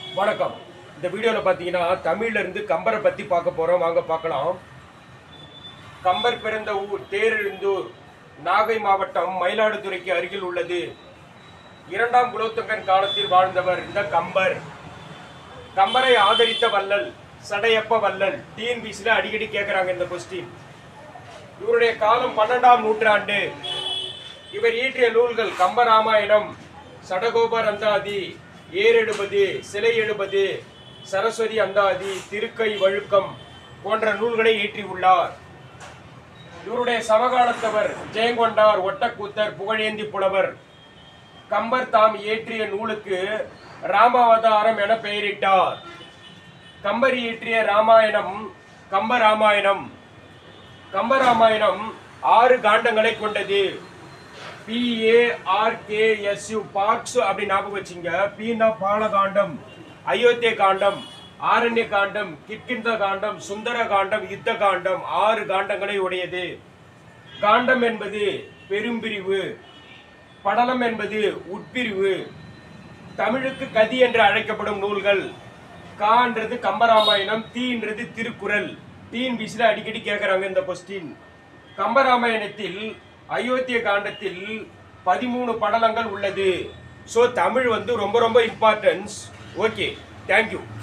வணக்கம் இந்த வீடியோவில் பார்த்தீங்கன்னா தமிழ்ல இருந்து கம்பரை பற்றி பார்க்க போகிறோம் வாங்க பார்க்கலாம் கம்பர் பிறந்த ஊர் தேரெழுந்தூர் நாகை மாவட்டம் மயிலாடுதுறைக்கு அருகில் உள்ளது இரண்டாம் குலோத்துங்கன் காலத்தில் வாழ்ந்தவர் இந்த கம்பர் கம்பரை ஆதரித்த வள்ளல் சடையப்ப வள்ளல் டிஎன்பிசியில் அடிக்கடி கேட்குறாங்க இந்த கொஸ்டின் இவருடைய காலம் பன்னெண்டாம் நூற்றாண்டு இவர் இயற்றிய நூல்கள் கம்பராமாயணம் சடகோபர் அந்தாதி ஏர் எழுபது சிலை எழுபது சரஸ்வதி அந்தாதி திருக்கை வழுக்கம் போன்ற நூல்களை இயற்றியுள்ளார் இவருடைய சமகாலத்தவர் ஜெயங்கொண்டார் ஒட்டக்கூத்தர் புகழேந்தி புலவர் கம்பர் தாம் இயற்றிய நூலுக்கு ராமாவதாரம் என பெயரிட்டார் கம்பர் இயற்றிய ராமாயணம் கம்ப ராமாயணம் கம்பராமாயணம் ஆறு காண்டங்களை கொண்டது பிஏஆர்கேஎஸ்யூ பார்க்ஸ் அப்படி ஞாபகம் வச்சுங்க பீனா பாலகாண்டம் அயோத்திய காண்டம் ஆரண்ய காண்டம் கிட்கிந்த காண்டம் சுந்தர காண்டம் யுத்த காண்டம் ஆறு காண்டங்களை உடையது காண்டம் என்பது பெரும்பிரிவு படலம் என்பது உட்பிரிவு தமிழுக்கு கதி என்று அழைக்கப்படும் நூல்கள் கான்றது கம்பராமாயணம் தீன்றது திருக்குறள் டிஎன்பிசியில் அடிக்கடி கேட்குறாங்க இந்த கொஸ்டின் கம்பராமாயணத்தில் அயோத்திய காண்டத்தில் பதிமூணு படலங்கள் உள்ளது ஸோ தமிழ் வந்து ரொம்ப ரொம்ப இம்பார்ட்டன்ஸ் ஓகே தேங்க்யூ